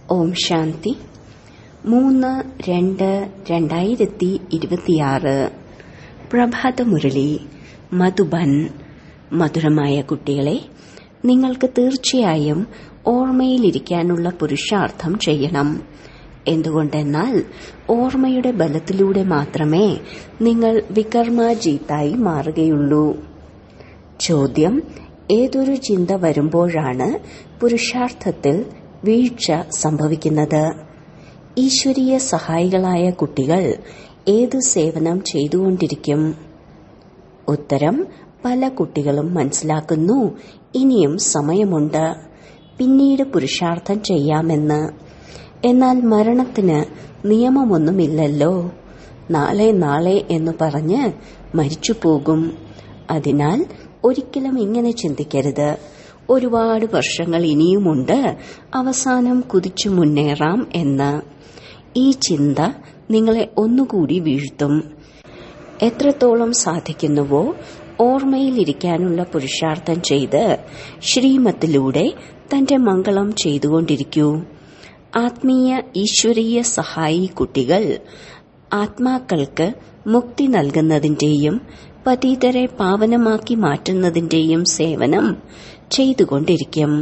ഓം ശാന്തി മൂന്ന് രണ്ട് രണ്ടായിരത്തി ഇരുപത്തിയാറ് പ്രഭാതമുരളി മധുബൻ മധുരമായ കുട്ടികളെ നിങ്ങൾക്ക് തീർച്ചയായും ഓർമ്മയിലിരിക്കാനുള്ള പുരുഷാർത്ഥം ചെയ്യണം എന്തുകൊണ്ടെന്നാൽ ഓർമ്മയുടെ ബലത്തിലൂടെ മാത്രമേ നിങ്ങൾ വികർമാജീത്തായി മാറുകയുള്ളൂ ചോദ്യം ഏതൊരു ചിന്ത വരുമ്പോഴാണ് പുരുഷാർത്ഥത്തിൽ വീഴ്ച സംഭവിക്കുന്നത് ഈശ്വരീയ സഹായികളായ കുട്ടികൾ ഏത് സേവനം ചെയ്തുകൊണ്ടിരിക്കും ഉത്തരം പല കുട്ടികളും മനസ്സിലാക്കുന്നു ഇനിയും സമയമുണ്ട് പിന്നീട് പുരുഷാർത്ഥം ചെയ്യാമെന്ന് എന്നാൽ മരണത്തിന് നിയമമൊന്നുമില്ലല്ലോ നാളെ നാളെ എന്ന് പറഞ്ഞ് മരിച്ചു പോകും അതിനാൽ ഒരിക്കലും ഇങ്ങനെ ചിന്തിക്കരുത് ഒരുപാട് വർഷങ്ങൾ ഇനിയുമുണ്ട് അവസാനം കുതിച്ചു മുന്നേറാം എന്ന് ഈ ചിന്ത നിങ്ങളെ ഒന്നുകൂടി വീഴ്ത്തും എത്രത്തോളം സാധിക്കുന്നുവോ ഓർമ്മയിലിരിക്കാനുള്ള പുരുഷാർത്ഥം ചെയ്ത് ശ്രീമത്തിലൂടെ തന്റെ മംഗളം ചെയ്തുകൊണ്ടിരിക്കൂ ആത്മീയ ഈശ്വരീയ സഹായി കുട്ടികൾ ആത്മാക്കൾക്ക് മുക്തി നൽകുന്നതിന്റെയും പതീതരെ പാവനമാക്കി മാറ്റുന്നതിന്റെയും സേവനം ചെയ്തുകൊണ്ടിരിക്കും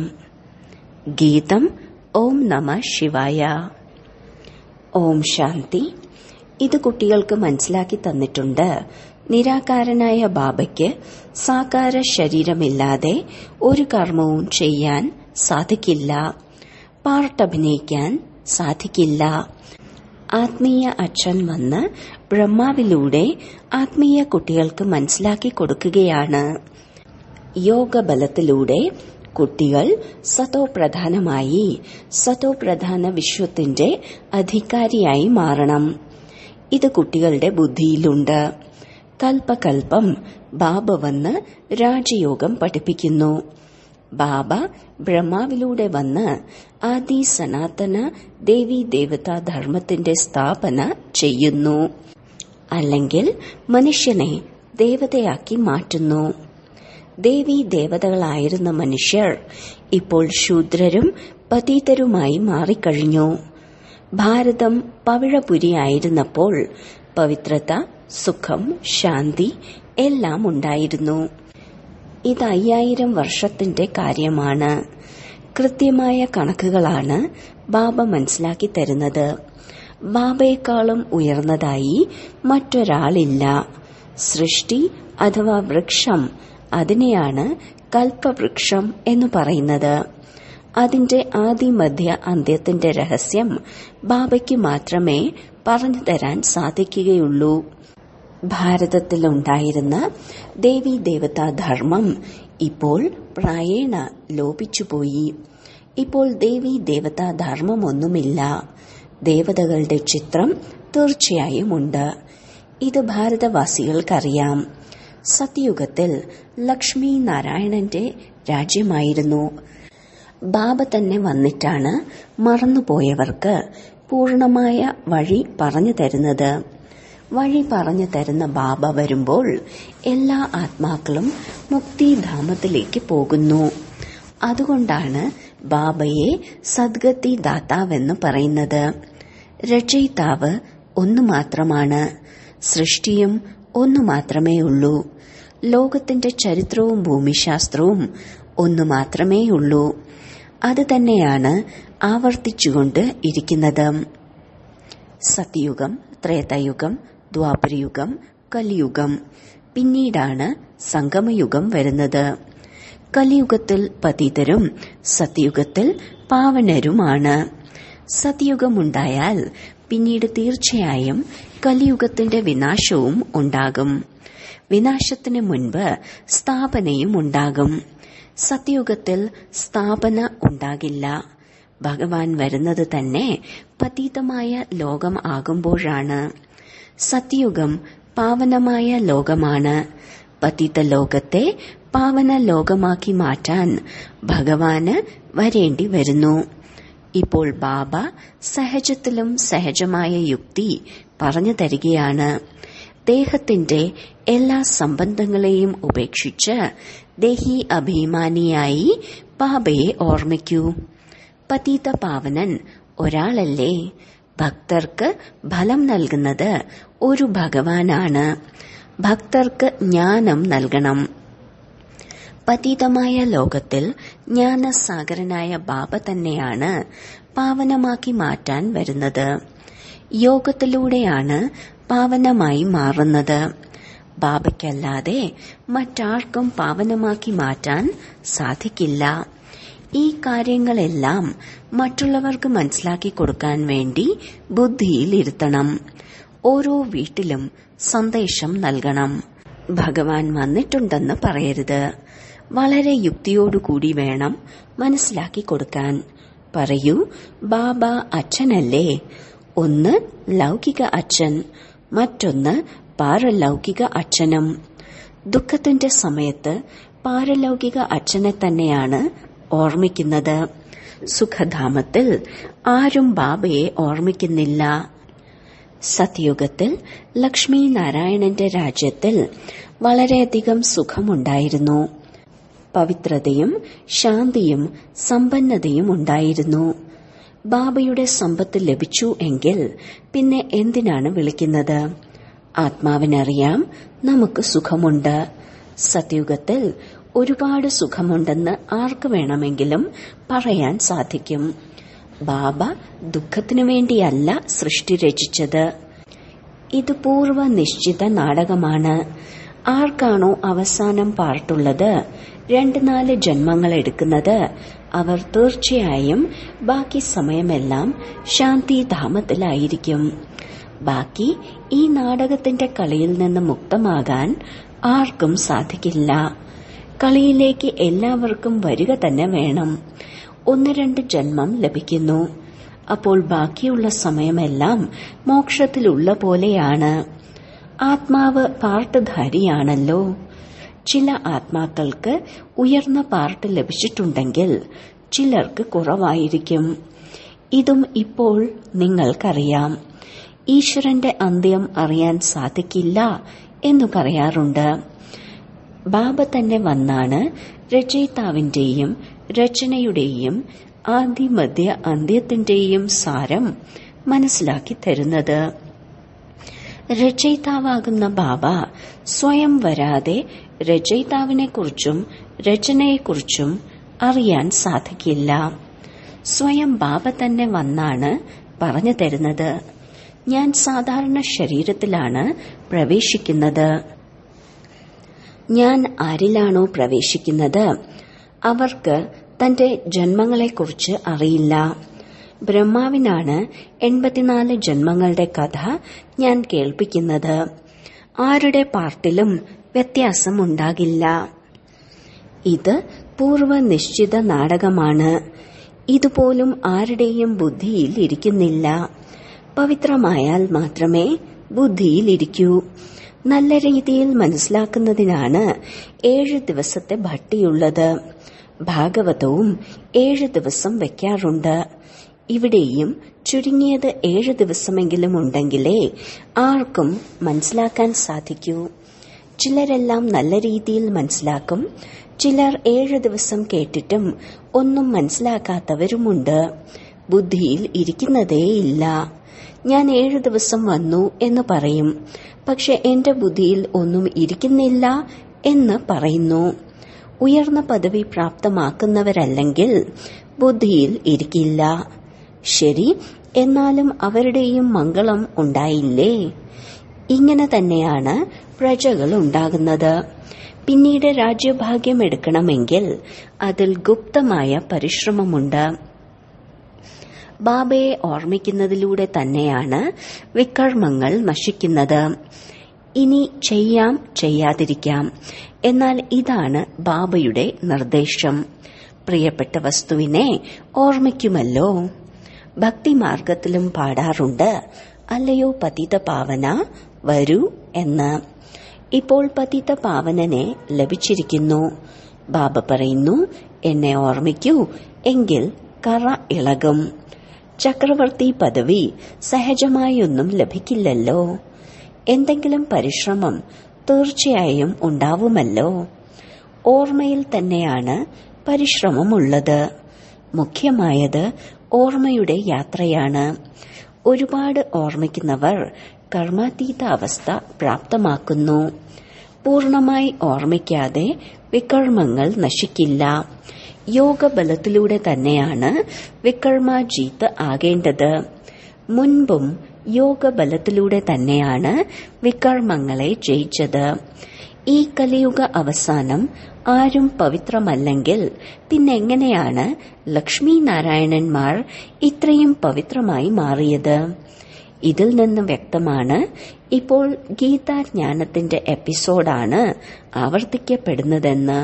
ഗീതം ഓം നമ ശിവായ ഓം ശാന്തി ഇത് കുട്ടികൾക്ക് മനസ്സിലാക്കി തന്നിട്ടുണ്ട് നിരാകാരനായ ബാബയ്ക്ക് സാകാര ശരീരമില്ലാതെ ഒരു കർമ്മവും ചെയ്യാൻ സാധിക്കില്ല പാർട്ടഭിനയിക്കാൻ സാധിക്കില്ല ആത്മീയ അച്ഛൻ വന്ന് ബ്രഹ്മാവിലൂടെ ആത്മീയ കുട്ടികൾക്ക് മനസ്സിലാക്കി കൊടുക്കുകയാണ് യോഗബലത്തിലൂടെ കുട്ടികൾ സതോപ്രധാനമായി സതോപ്രധാന വിശ്വത്തിന്റെ അധികാരിയായി മാറണം ഇത് കുട്ടികളുടെ ബുദ്ധിയിലുണ്ട് കൽപ്പകൽപ്പം ബാബ വന്ന് രാജയോഗം പഠിപ്പിക്കുന്നു ബാബ ബ്രഹ്മാവിലൂടെ വന്ന് ആദി സനാതന ദേവി ദേവതാ ധർമ്മത്തിന്റെ സ്ഥാപന ചെയ്യുന്നു അല്ലെങ്കിൽ മനുഷ്യനെ ദേവതയാക്കി മാറ്റുന്നു ദേവി ദേവതകളായിരുന്ന മനുഷ്യർ ഇപ്പോൾ ശൂദ്രരും പതീതരുമായി മാറിക്കഴിഞ്ഞു ഭാരതം പവിഴപുരിയായിരുന്നപ്പോൾ പവിത്രത സുഖം ശാന്തി എല്ലാം ഉണ്ടായിരുന്നു ഇത് അയ്യായിരം വർഷത്തിന്റെ കാര്യമാണ് കൃത്യമായ കണക്കുകളാണ് ബാബ മനസ്സിലാക്കി തരുന്നത് ബാബയെക്കാളും ഉയർന്നതായി മറ്റൊരാളില്ല സൃഷ്ടി അഥവാ വൃക്ഷം അതിനെയാണ് കൽപ്പവൃക്ഷം എന്ന് പറയുന്നത് അതിന്റെ ആദിമധ്യ അന്ത്യത്തിന്റെ രഹസ്യം ബാബയ്ക്ക് മാത്രമേ പറഞ്ഞു തരാൻ സാധിക്കുകയുള്ളൂ ഭാരതത്തിലുണ്ടായിരുന്ന ദേവി ദേവതാ ധർമ്മം ഇപ്പോൾ പ്രായേണ ലോപിച്ചുപോയി ഇപ്പോൾ ദേവി ദേവതാ ധർമ്മമൊന്നുമില്ല ദേവതകളുടെ ചിത്രം തീർച്ചയായും ഉണ്ട് ഇത് ഭാരതവാസികൾക്കറിയാം സത്യയുഗത്തിൽ ലക്ഷ്മി നാരായണന്റെ രാജ്യമായിരുന്നു ബാബ തന്നെ വന്നിട്ടാണ് മറന്നുപോയവർക്ക് പൂർണമായ വഴി പറഞ്ഞു തരുന്നത് വഴി പറഞ്ഞു തരുന്ന ബാബ വരുമ്പോൾ എല്ലാ ആത്മാക്കളും മുക്തിധാമത്തിലേക്ക് പോകുന്നു അതുകൊണ്ടാണ് ബാബയെ സദ്ഗതി ദാതാവെന്ന് പറയുന്നത് രചയിതാവ് ഒന്നു മാത്രമാണ് സൃഷ്ടിയും ഒന്നു മാത്രമേ ഉള്ളൂ ലോകത്തിന്റെ ചരിത്രവും ഭൂമിശാസ്ത്രവും ഒന്നു മാത്രമേ ഉള്ളൂ അത് തന്നെയാണ് ആവർത്തിച്ചുകൊണ്ട് ഇരിക്കുന്നത് സത്യയുഗം ത്രേതയുഗം ദ്വാപരയുഗം കലിയുഗം പിന്നീടാണ് സംഗമയുഗം വരുന്നത് കലിയുഗത്തിൽ പതിതരും സത്യയുഗത്തിൽ പാവനരുമാണ് സത്യയുഗമുണ്ടായാൽ പിന്നീട് തീർച്ചയായും കലിയുഗത്തിന്റെ വിനാശവും ഉണ്ടാകും വിനാശത്തിന് മുൻപ് സ്ഥാപനയും ഉണ്ടാകും സത്യയുഗത്തിൽ സ്ഥാപന ഉണ്ടാകില്ല ഭഗവാൻ വരുന്നത് തന്നെ പതീതമായ ലോകം ആകുമ്പോഴാണ് സത്യയുഗം പാവനമായ ലോകമാണ് പതിത ലോകത്തെ പാവന ലോകമാക്കി മാറ്റാൻ ഭഗവാന് വരേണ്ടി വരുന്നു ഇപ്പോൾ ബാബ സഹജത്തിലും സഹജമായ യുക്തി പറഞ്ഞു തരികയാണ് ദേഹത്തിന്റെ എല്ലാ സംബന്ധങ്ങളെയും ഉപേക്ഷിച്ച് ദേഹി അഭിമാനിയായി ബാബയെ ഓർമ്മിക്കൂ പതീത പാവനൻ ഒരാളല്ലേ ഭക്തർക്ക് ഫലം നൽകുന്നത് ഒരു ഭഗവാനാണ് ഭക്തർക്ക് ജ്ഞാനം നൽകണം പതീതമായ ലോകത്തിൽ ജ്ഞാനസാഗരനായ ബാബ തന്നെയാണ് പാവനമാക്കി മാറ്റാൻ വരുന്നത് യോഗത്തിലൂടെയാണ് പാവനമായി മാറുന്നത് ബാബയ്ക്കല്ലാതെ മറ്റാർക്കും പാവനമാക്കി മാറ്റാൻ സാധിക്കില്ല ഈ കാര്യങ്ങളെല്ലാം മറ്റുള്ളവർക്ക് മനസ്സിലാക്കി കൊടുക്കാൻ വേണ്ടി ബുദ്ധിയിൽ ഇരുത്തണം ഓരോ വീട്ടിലും സന്ദേശം നൽകണം ഭഗവാൻ വന്നിട്ടുണ്ടെന്ന് പറയരുത് വളരെ യുക്തിയോടുകൂടി വേണം മനസ്സിലാക്കി കൊടുക്കാൻ പറയൂ ബാബ അച്ഛനല്ലേ ഒന്ന് ലൗകിക അച്ഛൻ മറ്റൊന്ന് പാരലൗകിക അച്ഛനും ദുഃഖത്തിന്റെ സമയത്ത് പാരലൗകിക അച്ഛനെ തന്നെയാണ് ഓർമ്മിക്കുന്നത് സുഖധാമത്തിൽ ആരും ബാബയെ ഓർമ്മിക്കുന്നില്ല സത്യുഗത്തിൽ ലക്ഷ്മി നാരായണന്റെ രാജ്യത്തിൽ വളരെയധികം സുഖമുണ്ടായിരുന്നു പവിത്രതയും ശാന്തിയും സമ്പന്നതയും ഉണ്ടായിരുന്നു ബാബയുടെ സമ്പത്ത് ലഭിച്ചു എങ്കിൽ പിന്നെ എന്തിനാണ് വിളിക്കുന്നത് ആത്മാവിനറിയാം നമുക്ക് സുഖമുണ്ട് സത്യുഗത്തിൽ ഒരുപാട് സുഖമുണ്ടെന്ന് ആർക്ക് വേണമെങ്കിലും പറയാൻ സാധിക്കും ബാബ ദുഃഖത്തിനു വേണ്ടിയല്ല സൃഷ്ടി രചിച്ചത് ഇത് പൂർവ്വ നിശ്ചിത നാടകമാണ് ആർക്കാണോ അവസാനം പാർട്ടുള്ളത് രണ്ട് നാല് ജന്മങ്ങൾ എടുക്കുന്നത് അവർ തീർച്ചയായും ബാക്കി സമയമെല്ലാം ശാന്തിധാമത്തിലായിരിക്കും ബാക്കി ഈ നാടകത്തിന്റെ കളിയിൽ നിന്ന് മുക്തമാകാൻ ആർക്കും സാധിക്കില്ല കളിയിലേക്ക് എല്ലാവർക്കും വരിക തന്നെ വേണം ഒന്ന് രണ്ട് ജന്മം ലഭിക്കുന്നു അപ്പോൾ ബാക്കിയുള്ള സമയമെല്ലാം മോക്ഷത്തിലുള്ള പോലെയാണ് ആത്മാവ് പാർട്ടുധാരിയാണല്ലോ ചില ആത്മാക്കൾക്ക് ഉയർന്ന പാർട്ട് ലഭിച്ചിട്ടുണ്ടെങ്കിൽ ചിലർക്ക് കുറവായിരിക്കും ഇതും ഇപ്പോൾ നിങ്ങൾക്കറിയാം ഈശ്വരന്റെ അന്ത്യം അറിയാൻ സാധിക്കില്ല എന്നു പറയാറുണ്ട് ബാബ തന്നെ വന്നാണ് രചയിതാവിന്റെയും രചനയുടെയും ആദ്യമധ്യ അന്ത്യത്തിന്റെയും സാരം മനസ്സിലാക്കി തരുന്നത് രചയിതാവാകുന്ന ബാബ സ്വയം വരാതെ രചയിതാവിനെക്കുറിച്ചും രചനയെക്കുറിച്ചും അറിയാൻ സാധിക്കില്ല സ്വയം ബാബ തന്നെ വന്നാണ് പറഞ്ഞു തരുന്നത് ഞാൻ സാധാരണ ശരീരത്തിലാണ് പ്രവേശിക്കുന്നത് ഞാൻ ആരിലാണോ പ്രവേശിക്കുന്നത് അവർക്ക് തന്റെ ജന്മങ്ങളെക്കുറിച്ച് അറിയില്ല ബ്രഹ്മാവിനാണ് എൺപത്തിനാല് ജന്മങ്ങളുടെ കഥ ഞാൻ കേൾപ്പിക്കുന്നത് ആരുടെ പാർട്ടിലും വ്യത്യാസമുണ്ടാകില്ല ഇത് പൂർവ്വ നിശ്ചിത നാടകമാണ് ഇതുപോലും ആരുടെയും ബുദ്ധിയിൽ ഇരിക്കുന്നില്ല പവിത്രമായാൽ മാത്രമേ ബുദ്ധിയിൽ ഇരിക്കൂ നല്ല രീതിയിൽ മനസ്സിലാക്കുന്നതിനാണ് ഏഴ് ദിവസത്തെ ഭട്ടിയുള്ളത് ഭാഗവതവും ഏഴ് ദിവസം വെക്കാറുണ്ട് ഇവിടെയും ചുരുങ്ങിയത് ഏഴ് ദിവസമെങ്കിലും ഉണ്ടെങ്കിലേ ആർക്കും മനസ്സിലാക്കാൻ സാധിക്കൂ ചിലരെല്ലാം നല്ല രീതിയിൽ മനസ്സിലാക്കും ചിലർ ഏഴ് ദിവസം കേട്ടിട്ടും ഒന്നും മനസ്സിലാക്കാത്തവരുമുണ്ട് ബുദ്ധിയിൽ ഇരിക്കുന്നതേയില്ല ഞാൻ ഏഴു ദിവസം വന്നു എന്ന് പറയും പക്ഷെ എന്റെ ബുദ്ധിയിൽ ഒന്നും ഇരിക്കുന്നില്ല എന്ന് പറയുന്നു ഉയർന്ന പദവി പ്രാപ്തമാക്കുന്നവരല്ലെങ്കിൽ ബുദ്ധിയിൽ ഇരിക്കില്ല ശരി എന്നാലും അവരുടെയും മംഗളം ഉണ്ടായില്ലേ ഇങ്ങനെ തന്നെയാണ് പ്രജകൾ ഉണ്ടാകുന്നത് പിന്നീട് രാജ്യഭാഗ്യം എടുക്കണമെങ്കിൽ അതിൽ ഗുപ്തമായ പരിശ്രമമുണ്ട് ബാബയെ ഓർമ്മിക്കുന്നതിലൂടെ തന്നെയാണ് വികർമ്മങ്ങൾ നശിക്കുന്നത് ഇനി ചെയ്യാം ചെയ്യാതിരിക്കാം എന്നാൽ ഇതാണ് ബാബയുടെ നിർദ്ദേശം പ്രിയപ്പെട്ട വസ്തുവിനെ ഓർമ്മിക്കുമല്ലോ ഭക്തിമാർഗത്തിലും പാടാറുണ്ട് അല്ലയോ പതിത പാവന വരൂ എന്ന് ഇപ്പോൾ പതിത പാവനനെ ലഭിച്ചിരിക്കുന്നു ബാബ പറയുന്നു എന്നെ ഓർമ്മിക്കൂ എങ്കിൽ കറ ഇളകും ചക്രവർത്തി പദവി സഹജമായൊന്നും ലഭിക്കില്ലല്ലോ എന്തെങ്കിലും പരിശ്രമം തീർച്ചയായും ഉണ്ടാവുമല്ലോ ഓർമ്മയിൽ തന്നെയാണ് പരിശ്രമമുള്ളത് മുഖ്യമായത് ഓർമ്മയുടെ യാത്രയാണ് ഒരുപാട് ഓർമ്മിക്കുന്നവർ കർമാതീത അവസ്ഥ പ്രാപ്തമാക്കുന്നു പൂർണമായി ഓർമ്മിക്കാതെ വികർമ്മങ്ങൾ നശിക്കില്ല യോഗബലത്തിലൂടെ തന്നെയാണ് വികർമാജീത്ത് ആകേണ്ടത് മുൻപും യോഗബലത്തിലൂടെ തന്നെയാണ് വികർമ്മങ്ങളെ ജയിച്ചത് ഈ കലിയുഗ അവസാനം ആരും പവിത്രമല്ലെങ്കിൽ പിന്നെങ്ങനെയാണ് ലക്ഷ്മി നാരായണന്മാർ ഇത്രയും പവിത്രമായി മാറിയത് ഇതിൽ നിന്ന് വ്യക്തമാണ് ഇപ്പോൾ ഗീതാജ്ഞാനത്തിന്റെ എപ്പിസോഡാണ് ആവർത്തിക്കപ്പെടുന്നതെന്ന്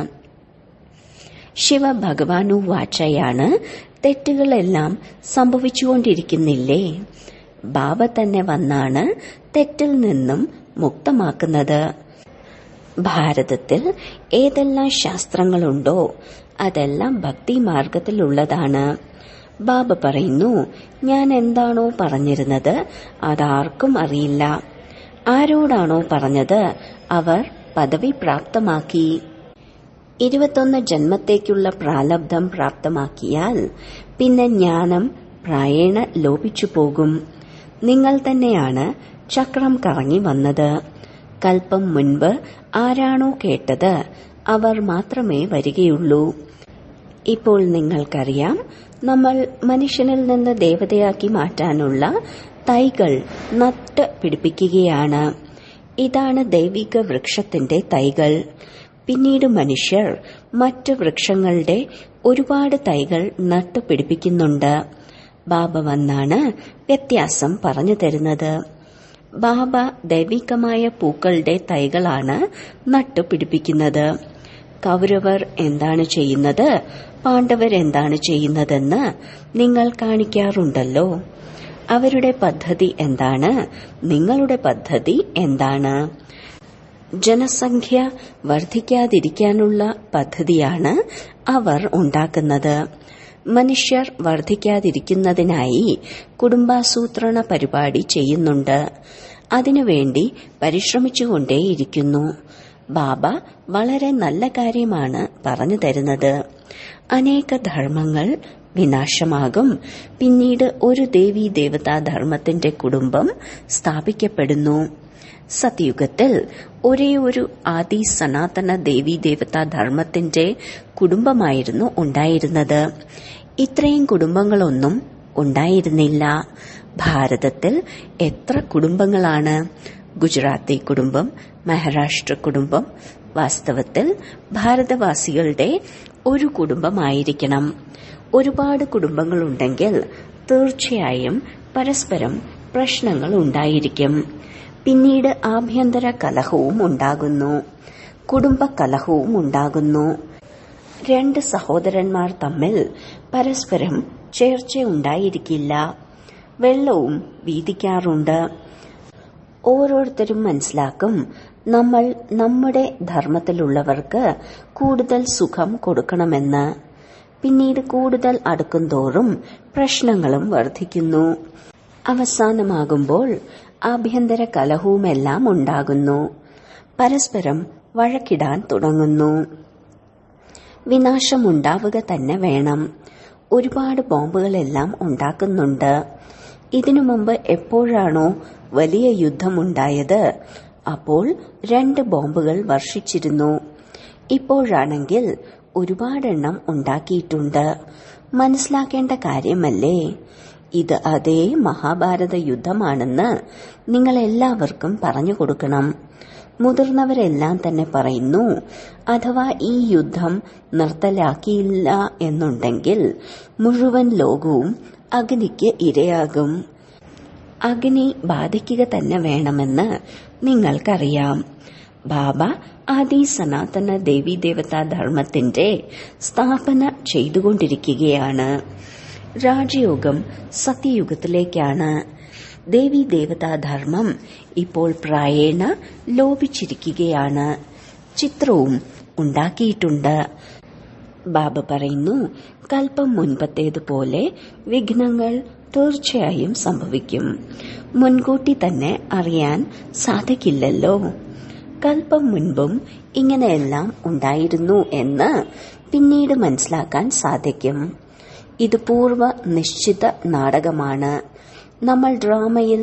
ശിവഭഗവാനു വാച്ചയാണ് തെറ്റുകളെല്ലാം സംഭവിച്ചുകൊണ്ടിരിക്കുന്നില്ലേ ബാബ തന്നെ വന്നാണ് തെറ്റിൽ നിന്നും മുക്തമാക്കുന്നത് ഭാരതത്തിൽ ഏതെല്ലാം ശാസ്ത്രങ്ങളുണ്ടോ അതെല്ലാം ഭക്തി മാർഗത്തിലുള്ളതാണ് ബാബ പറയുന്നു ഞാൻ എന്താണോ പറഞ്ഞിരുന്നത് അതാർക്കും അറിയില്ല ആരോടാണോ പറഞ്ഞത് അവർ പദവി പ്രാപ്തമാക്കി ഇരുപത്തൊന്ന് ജന്മത്തേക്കുള്ള പ്രാലബ്ധം പ്രാപ്തമാക്കിയാൽ പിന്നെ ജ്ഞാനം പ്രായേണ ലോപിച്ചു പോകും നിങ്ങൾ തന്നെയാണ് ചക്രം കറങ്ങി വന്നത് കൽപ്പം മുൻപ് ആരാണോ കേട്ടത് അവർ മാത്രമേ വരികയുള്ളൂ ഇപ്പോൾ നിങ്ങൾക്കറിയാം നമ്മൾ മനുഷ്യനിൽ നിന്ന് ദേവതയാക്കി മാറ്റാനുള്ള തൈകൾ നട്ട് പിടിപ്പിക്കുകയാണ് ഇതാണ് ദൈവിക വൃക്ഷത്തിന്റെ തൈകൾ പിന്നീട് മനുഷ്യർ മറ്റ് വൃക്ഷങ്ങളുടെ ഒരുപാട് തൈകൾ നട്ടു പിടിപ്പിക്കുന്നുണ്ട് ബാബ വന്നാണ് വ്യത്യാസം പറഞ്ഞു തരുന്നത് ബാബ ദൈവികമായ പൂക്കളുടെ തൈകളാണ് നട്ടുപിടിപ്പിക്കുന്നത് കൗരവർ എന്താണ് ചെയ്യുന്നത് പാണ്ഡവർ എന്താണ് ചെയ്യുന്നതെന്ന് നിങ്ങൾ കാണിക്കാറുണ്ടല്ലോ അവരുടെ പദ്ധതി എന്താണ് നിങ്ങളുടെ പദ്ധതി എന്താണ് ജനസംഖ്യ വർദ്ധിക്കാതിരിക്കാനുള്ള പദ്ധതിയാണ് അവർ ഉണ്ടാക്കുന്നത് മനുഷ്യർ വർദ്ധിക്കാതിരിക്കുന്നതിനായി കുടുംബാസൂത്രണ പരിപാടി ചെയ്യുന്നുണ്ട് അതിനുവേണ്ടി പരിശ്രമിച്ചുകൊണ്ടേയിരിക്കുന്നു ബാബ വളരെ നല്ല കാര്യമാണ് പറഞ്ഞു തരുന്നത് അനേക ധർമ്മങ്ങൾ വിനാശമാകും പിന്നീട് ഒരു ദേവീ ദേവതാ ധർമ്മത്തിന്റെ കുടുംബം സ്ഥാപിക്കപ്പെടുന്നു സത്യുഗത്തിൽ ഒരേ ഒരു ആദി സനാതന ദേവീ ദേവതാ ധർമ്മത്തിന്റെ കുടുംബമായിരുന്നു ഉണ്ടായിരുന്നത് ഇത്രയും കുടുംബങ്ങളൊന്നും ഉണ്ടായിരുന്നില്ല ഭാരതത്തിൽ എത്ര കുടുംബങ്ങളാണ് ഗുജറാത്തി കുടുംബം മഹാരാഷ്ട്ര കുടുംബം വാസ്തവത്തിൽ ഭാരതവാസികളുടെ ഒരു കുടുംബമായിരിക്കണം ഒരുപാട് കുടുംബങ്ങളുണ്ടെങ്കിൽ തീർച്ചയായും പരസ്പരം പ്രശ്നങ്ങൾ ഉണ്ടായിരിക്കും പിന്നീട് ആഭ്യന്തര കലഹവും ഉണ്ടാകുന്നു കുടുംബ കലഹവും ഉണ്ടാകുന്നു രണ്ട് സഹോദരന്മാർ തമ്മിൽ പരസ്പരം ചേർച്ച ഉണ്ടായിരിക്കില്ല വെള്ളവും വീതിക്കാറുണ്ട് ഓരോരുത്തരും മനസ്സിലാക്കും നമ്മൾ നമ്മുടെ ധർമ്മത്തിലുള്ളവർക്ക് കൂടുതൽ സുഖം കൊടുക്കണമെന്ന് പിന്നീട് കൂടുതൽ അടുക്കുംതോറും പ്രശ്നങ്ങളും വർദ്ധിക്കുന്നു അവസാനമാകുമ്പോൾ ആഭ്യന്തര കലഹവുമെല്ലാം ഉണ്ടാകുന്നു പരസ്പരം വഴക്കിടാൻ തുടങ്ങുന്നു വിനാശമുണ്ടാവുക തന്നെ വേണം ഒരുപാട് ബോംബുകളെല്ലാം ഉണ്ടാക്കുന്നുണ്ട് ഇതിനു മുമ്പ് എപ്പോഴാണോ വലിയ യുദ്ധമുണ്ടായത് അപ്പോൾ രണ്ട് ബോംബുകൾ വർഷിച്ചിരുന്നു ഇപ്പോഴാണെങ്കിൽ ഒരുപാടെണ്ണം ഉണ്ടാക്കിയിട്ടുണ്ട് മനസ്സിലാക്കേണ്ട കാര്യമല്ലേ ഇത് അതേ മഹാഭാരത യുദ്ധമാണെന്ന് നിങ്ങൾ എല്ലാവർക്കും പറഞ്ഞു കൊടുക്കണം മുതിർന്നവരെല്ലാം തന്നെ പറയുന്നു അഥവാ ഈ യുദ്ധം നിർത്തലാക്കിയില്ല എന്നുണ്ടെങ്കിൽ മുഴുവൻ ലോകവും അഗ്നിക്ക് ഇരയാകും അഗ്നി ബാധിക്കുക തന്നെ വേണമെന്ന് നിങ്ങൾക്കറിയാം ബാബ ആദി സനാതന ദേവീദേവതാ ധർമ്മത്തിന്റെ സ്ഥാപന ചെയ്തുകൊണ്ടിരിക്കുകയാണ് രാജയോഗം സത്യയുഗത്തിലേക്കാണ് ദേവി ദേവതാ ധർമ്മം ഇപ്പോൾ പ്രായേണ ലോപിച്ചിരിക്കുകയാണ് ചിത്രവും ഉണ്ടാക്കിയിട്ടുണ്ട് ബാബ പറയുന്നു കൽപ്പം മുൻപത്തേതുപോലെ വിഘ്നങ്ങൾ തീർച്ചയായും സംഭവിക്കും മുൻകൂട്ടി തന്നെ അറിയാൻ സാധിക്കില്ലല്ലോ കൽപ്പം മുൻപും ഇങ്ങനെയെല്ലാം ഉണ്ടായിരുന്നു എന്ന് പിന്നീട് മനസ്സിലാക്കാൻ സാധിക്കും ഇത് പൂർവ്വ നിശ്ചിത നാടകമാണ് നമ്മൾ ഡ്രാമയിൽ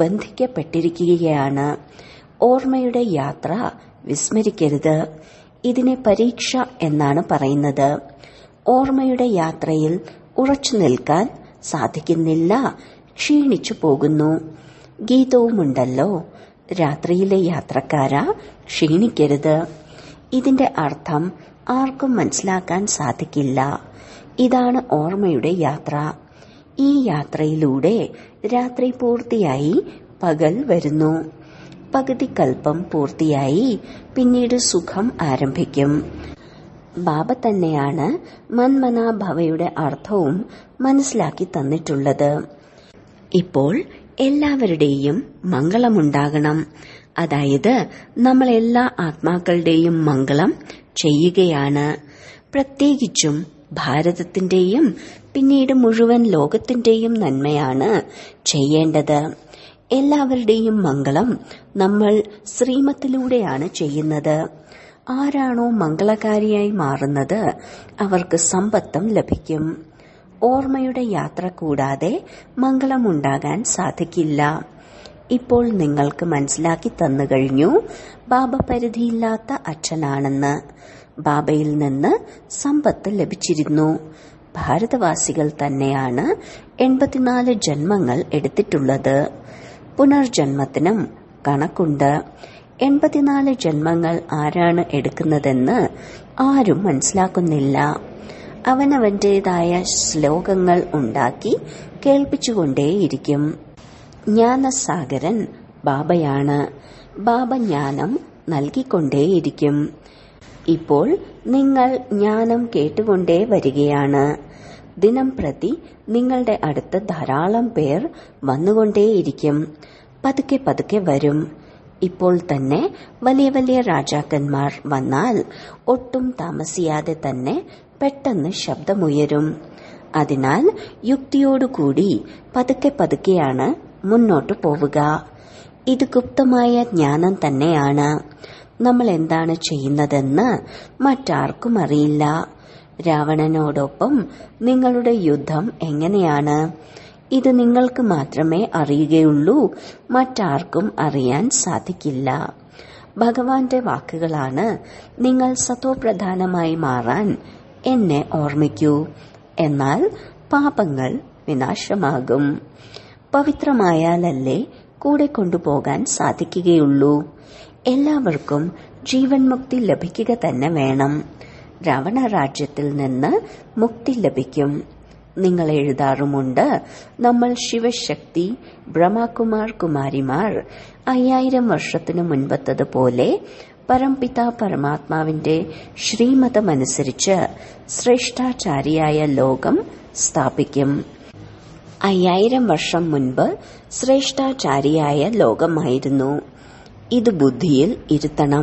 ബന്ധിക്കപ്പെട്ടിരിക്കുകയാണ് ഓർമ്മയുടെ യാത്ര വിസ്മരിക്കരുത് ഇതിനെ പരീക്ഷ എന്നാണ് പറയുന്നത് ഓർമ്മയുടെ യാത്രയിൽ ഉറച്ചു നിൽക്കാൻ സാധിക്കുന്നില്ല ക്ഷീണിച്ചു പോകുന്നു ഗീതവുമുണ്ടല്ലോ രാത്രിയിലെ യാത്രക്കാര ക്ഷീണിക്കരുത് ഇതിന്റെ അർത്ഥം ആർക്കും മനസ്സിലാക്കാൻ സാധിക്കില്ല ഇതാണ് ഓർമ്മയുടെ യാത്ര ഈ യാത്രയിലൂടെ രാത്രി പൂർത്തിയായി പകൽ വരുന്നു പകുതി കൽപ്പം പൂർത്തിയായി പിന്നീട് സുഖം ആരംഭിക്കും ബാബ തന്നെയാണ് മന്മനാഭവയുടെ അർത്ഥവും മനസ്സിലാക്കി തന്നിട്ടുള്ളത് ഇപ്പോൾ എല്ലാവരുടെയും മംഗളമുണ്ടാകണം അതായത് നമ്മൾ എല്ലാ ആത്മാക്കളുടെയും മംഗളം ചെയ്യുകയാണ് പ്രത്യേകിച്ചും ഭാരതത്തിന്റെയും പിന്നീട് മുഴുവൻ ലോകത്തിന്റെയും നന്മയാണ് ചെയ്യേണ്ടത് എല്ലാവരുടെയും മംഗളം നമ്മൾ ശ്രീമത്തിലൂടെയാണ് ചെയ്യുന്നത് ആരാണോ മംഗളകാരിയായി മാറുന്നത് അവർക്ക് സമ്പത്തും ലഭിക്കും ഓർമ്മയുടെ യാത്ര കൂടാതെ മംഗളമുണ്ടാകാൻ സാധിക്കില്ല ഇപ്പോൾ നിങ്ങൾക്ക് മനസ്സിലാക്കി തന്നു കഴിഞ്ഞു ബാബ പരിധിയില്ലാത്ത അച്ഛനാണെന്ന് ബാബയിൽ നിന്ന് സമ്പത്ത് ലഭിച്ചിരുന്നു ഭാരതവാസികൾ തന്നെയാണ് എൺപത്തിനാല് ജന്മങ്ങൾ എടുത്തിട്ടുള്ളത് പുനർജന്മത്തിനും കണക്കുണ്ട് എൺപത്തിനാല് ജന്മങ്ങൾ ആരാണ് എടുക്കുന്നതെന്ന് ആരും മനസ്സിലാക്കുന്നില്ല അവനവന്റേതായ ശ്ലോകങ്ങൾ ഉണ്ടാക്കി കേൾപ്പിച്ചുകൊണ്ടേയിരിക്കും ജ്ഞാനസാഗരൻ ബാബയാണ് ബാബ ജ്ഞാനം നൽകിക്കൊണ്ടേയിരിക്കും ഇപ്പോൾ നിങ്ങൾ ജ്ഞാനം കേട്ടുകൊണ്ടേ വരികയാണ് ദിനം പ്രതി നിങ്ങളുടെ അടുത്ത് ധാരാളം പേർ വന്നുകൊണ്ടേയിരിക്കും പതുക്കെ പതുക്കെ വരും ഇപ്പോൾ തന്നെ വലിയ വലിയ രാജാക്കന്മാർ വന്നാൽ ഒട്ടും താമസിയാതെ തന്നെ പെട്ടെന്ന് ശബ്ദമുയരും അതിനാൽ യുക്തിയോടുകൂടി പതുക്കെ പതുക്കെയാണ് മുന്നോട്ടു പോവുക ഇത് ഗുപ്തമായ ജ്ഞാനം തന്നെയാണ് നമ്മൾ എന്താണ് ചെയ്യുന്നതെന്ന് മറ്റാർക്കും അറിയില്ല രാവണനോടൊപ്പം നിങ്ങളുടെ യുദ്ധം എങ്ങനെയാണ് ഇത് നിങ്ങൾക്ക് മാത്രമേ അറിയുകയുള്ളൂ മറ്റാർക്കും അറിയാൻ സാധിക്കില്ല ഭഗവാന്റെ വാക്കുകളാണ് നിങ്ങൾ സത്വപ്രധാനമായി മാറാൻ എന്നെ ഓർമ്മിക്കൂ എന്നാൽ പാപങ്ങൾ വിനാശമാകും പവിത്രമായാലല്ലേ കൂടെ കൊണ്ടുപോകാൻ സാധിക്കുകയുള്ളൂ എല്ലാവർക്കും ജീവൻ മുക്തി ലഭിക്കുക തന്നെ വേണം രാവണ രാജ്യത്തിൽ നിന്ന് മുക്തി ലഭിക്കും നിങ്ങൾ എഴുതാറുമുണ്ട് നമ്മൾ ശിവശക്തി ബ്രഹ്മകുമാർ കുമാരിമാർ അയ്യായിരം വർഷത്തിനു മുൻപത്തതുപോലെ പരംപിത പരമാത്മാവിന്റെ ശ്രീമതമനുസരിച്ച് ശ്രേഷ്ഠാചാരിയായ ലോകം സ്ഥാപിക്കും അയ്യായിരം വർഷം മുൻപ് ശ്രേഷ്ഠാചാരിയായ ലോകമായിരുന്നു ഇത് ബുദ്ധിയിൽ ഇരുത്തണം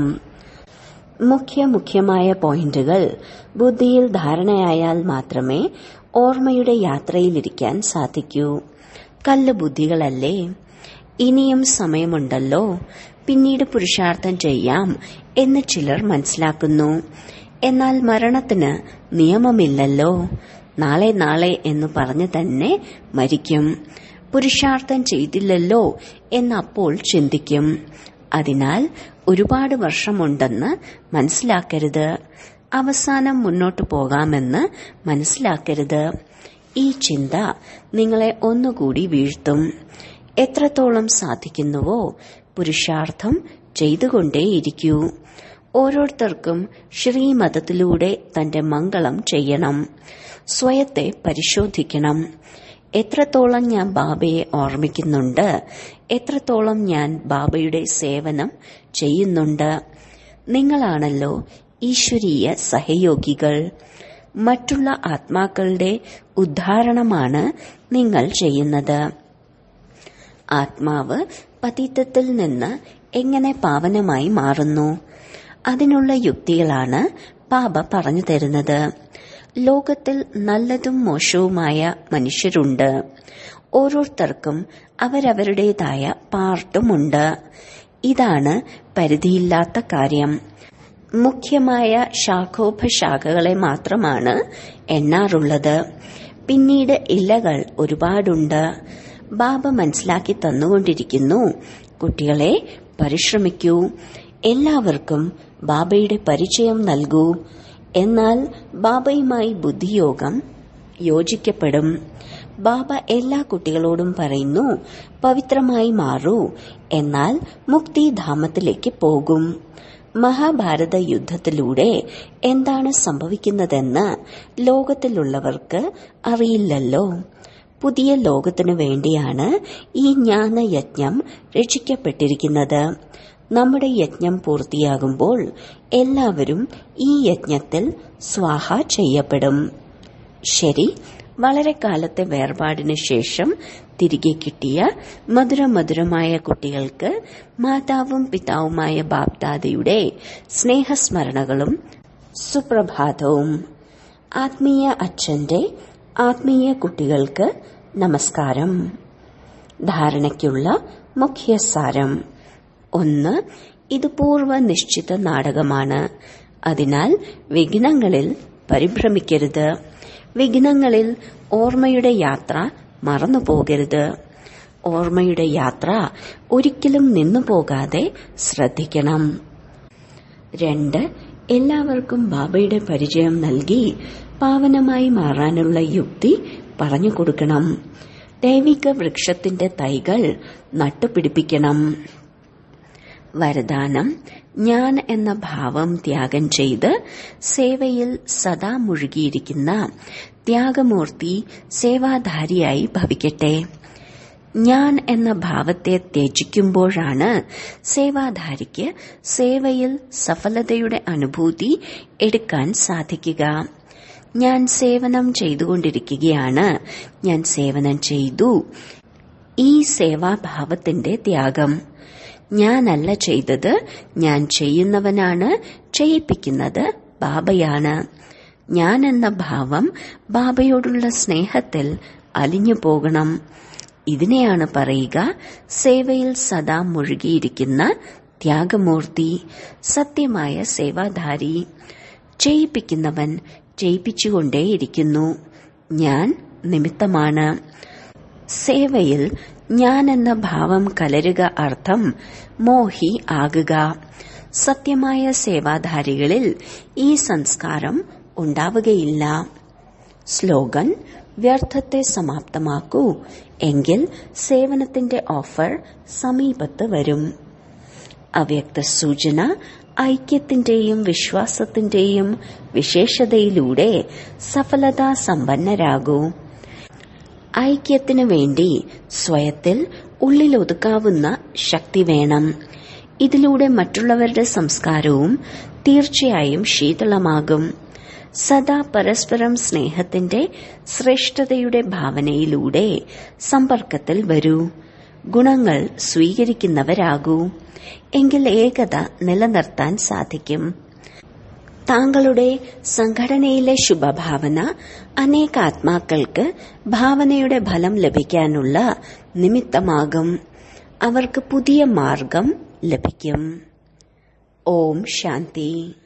മുഖ്യ മുഖ്യമായ പോയിന്റുകൾ ബുദ്ധിയിൽ ധാരണയായാൽ മാത്രമേ ഓർമ്മയുടെ യാത്രയിലിരിക്കാൻ സാധിക്കൂ കല്ല് ബുദ്ധികളല്ലേ ഇനിയും സമയമുണ്ടല്ലോ പിന്നീട് പുരുഷാർത്ഥം ചെയ്യാം എന്ന് ചിലർ മനസ്സിലാക്കുന്നു എന്നാൽ മരണത്തിന് നിയമമില്ലല്ലോ നാളെ നാളെ എന്ന് പറഞ്ഞു തന്നെ മരിക്കും പുരുഷാർത്ഥം ചെയ്തില്ലല്ലോ എന്നപ്പോൾ ചിന്തിക്കും അതിനാൽ ഒരുപാട് വർഷമുണ്ടെന്ന് മനസ്സിലാക്കരുത് അവസാനം മുന്നോട്ടു പോകാമെന്ന് മനസ്സിലാക്കരുത് ഈ ചിന്ത നിങ്ങളെ ഒന്നുകൂടി വീഴ്ത്തും എത്രത്തോളം സാധിക്കുന്നുവോ പുരുഷാർത്ഥം ചെയ്തുകൊണ്ടേയിരിക്കൂ ഓരോരുത്തർക്കും ശ്രീമതത്തിലൂടെ തന്റെ മംഗളം ചെയ്യണം സ്വയത്തെ പരിശോധിക്കണം എത്രത്തോളം ഞാൻ ബാബയെ ഓർമ്മിക്കുന്നുണ്ട് എത്രത്തോളം ഞാൻ ബാബയുടെ സേവനം ചെയ്യുന്നുണ്ട് നിങ്ങളാണല്ലോ ഈശ്വരീയ സഹയോഗികൾ മറ്റുള്ള ആത്മാക്കളുടെ ഉദ്ധാരണമാണ് നിങ്ങൾ ചെയ്യുന്നത് ആത്മാവ് പതിത്വത്തിൽ നിന്ന് എങ്ങനെ പാവനമായി മാറുന്നു അതിനുള്ള യുക്തികളാണ് പാപ പറഞ്ഞു തരുന്നത് ലോകത്തിൽ നല്ലതും മോശവുമായ മനുഷ്യരുണ്ട് ഓരോരുത്തർക്കും അവരവരുടേതായ പാർട്ടുമുണ്ട് ഇതാണ് പരിധിയില്ലാത്ത കാര്യം മുഖ്യമായ ശാഖോപശാഖകളെ മാത്രമാണ് എണ്ണാറുള്ളത് പിന്നീട് ഇലകൾ ഒരുപാടുണ്ട് ബാബ മനസ്സിലാക്കി തന്നുകൊണ്ടിരിക്കുന്നു കുട്ടികളെ പരിശ്രമിക്കൂ എല്ലാവർക്കും ബാബയുടെ പരിചയം നൽകൂ എന്നാൽ ബാബയുമായി ബുദ്ധിയോഗം യോജിക്കപ്പെടും ബാബ എല്ലാ കുട്ടികളോടും പറയുന്നു പവിത്രമായി മാറൂ എന്നാൽ മുക്തിധാമത്തിലേക്ക് പോകും മഹാഭാരത യുദ്ധത്തിലൂടെ എന്താണ് സംഭവിക്കുന്നതെന്ന് ലോകത്തിലുള്ളവർക്ക് അറിയില്ലല്ലോ പുതിയ ലോകത്തിനു വേണ്ടിയാണ് ഈ ജ്ഞാനയജ്ഞം രചിക്കപ്പെട്ടിരിക്കുന്നത് നമ്മുടെ യജ്ഞം പൂർത്തിയാകുമ്പോൾ എല്ലാവരും ഈ യജ്ഞത്തിൽ സ്വാഹ ചെയ്യപ്പെടും ശരി വളരെ കാലത്തെ വേർപാടിന് ശേഷം തിരികെ കിട്ടിയ മധുരമധുരമായ കുട്ടികൾക്ക് മാതാവും പിതാവുമായ ബാപ്ദാദയുടെ സ്നേഹസ്മരണകളും സുപ്രഭാതവും ആത്മീയ അച്ഛന്റെ ആത്മീയ കുട്ടികൾക്ക് നമസ്കാരം ധാരണയ്ക്കുള്ള മുഖ്യസാരം ഒന്ന് ഇത് പൂർവ്വ നിശ്ചിത നാടകമാണ് അതിനാൽ വിഘ്നങ്ങളിൽ പരിഭ്രമിക്കരുത് വിഘ്നങ്ങളിൽ ഓർമ്മയുടെ യാത്ര മറന്നു പോകരുത് ഓർമ്മയുടെ യാത്ര ഒരിക്കലും നിന്നു പോകാതെ ശ്രദ്ധിക്കണം രണ്ട് എല്ലാവർക്കും ബാബയുടെ പരിചയം നൽകി പാവനമായി മാറാനുള്ള യുക്തി പറഞ്ഞു കൊടുക്കണം ദൈവിക വൃക്ഷത്തിന്റെ തൈകൾ നട്ടുപിടിപ്പിക്കണം വരദാനം ഞാൻ എന്ന ഭാവം ത്യാഗം ചെയ്ത് സേവയിൽ സദാ മുഴുകിയിരിക്കുന്ന ത്യാഗമൂർത്തി സേവാധാരിയായി ഭവിക്കട്ടെ ഞാൻ എന്ന ഭാവത്തെ ത്യജിക്കുമ്പോഴാണ് സേവാധാരിക്ക് സേവയിൽ സഫലതയുടെ അനുഭൂതി എടുക്കാൻ സാധിക്കുക ഞാൻ സേവനം ചെയ്തുകൊണ്ടിരിക്കുകയാണ് ഞാൻ സേവനം ചെയ്തു ഈ സേവാഭാവത്തിന്റെ ത്യാഗം ഞാനല്ല ചെയ്തത് ഞാൻ ചെയ്യുന്നവനാണ് ചെയ്യിപ്പിക്കുന്നത് ബാബയാണ് ഞാൻ എന്ന ഭാവം ബാബയോടുള്ള സ്നേഹത്തിൽ അലിഞ്ഞു പോകണം ഇതിനെയാണ് പറയുക സേവയിൽ സദാ മുഴുകിയിരിക്കുന്ന ത്യാഗമൂർത്തി സത്യമായ സേവാധാരി ചെയ്യിപ്പിക്കുന്നവൻ ചെയ്യിപ്പിച്ചുകൊണ്ടേയിരിക്കുന്നു ഞാൻ നിമിത്തമാണ് സേവയിൽ ഞാൻ എന്ന ഭാവം കലരുക അർത്ഥം മോഹി ആകുക സത്യമായ സേവാധാരികളിൽ ഈ സംസ്കാരം ഉണ്ടാവുകയില്ല സ്ലോഗൻ വ്യർത്ഥത്തെ സമാപ്തമാക്കൂ എങ്കിൽ സേവനത്തിന്റെ ഓഫർ സമീപത്ത് വരും അവ്യക്ത സൂചന ഐക്യത്തിന്റെയും വിശ്വാസത്തിന്റെയും വിശേഷതയിലൂടെ സഫലതാ സമ്പന്നരാകൂ ഐക്യത്തിനു വേണ്ടി സ്വയത്തിൽ ഉള്ളിലൊതുക്കാവുന്ന ശക്തി വേണം ഇതിലൂടെ മറ്റുള്ളവരുടെ സംസ്കാരവും തീർച്ചയായും ശീതളമാകും സദാ പരസ്പരം സ്നേഹത്തിന്റെ ശ്രേഷ്ഠതയുടെ ഭാവനയിലൂടെ സമ്പർക്കത്തിൽ വരൂ ഗുണങ്ങൾ സ്വീകരിക്കുന്നവരാകൂ എങ്കിൽ ഏകത നിലനിർത്താൻ സാധിക്കും താങ്കളുടെ സംഘടനയിലെ ശുഭഭാവന അനേകാത്മാക്കൾക്ക് ഭാവനയുടെ ഫലം ലഭിക്കാനുള്ള നിമിത്തമാകും അവർക്ക് പുതിയ മാർഗം ലഭിക്കും ഓം ശാന്തി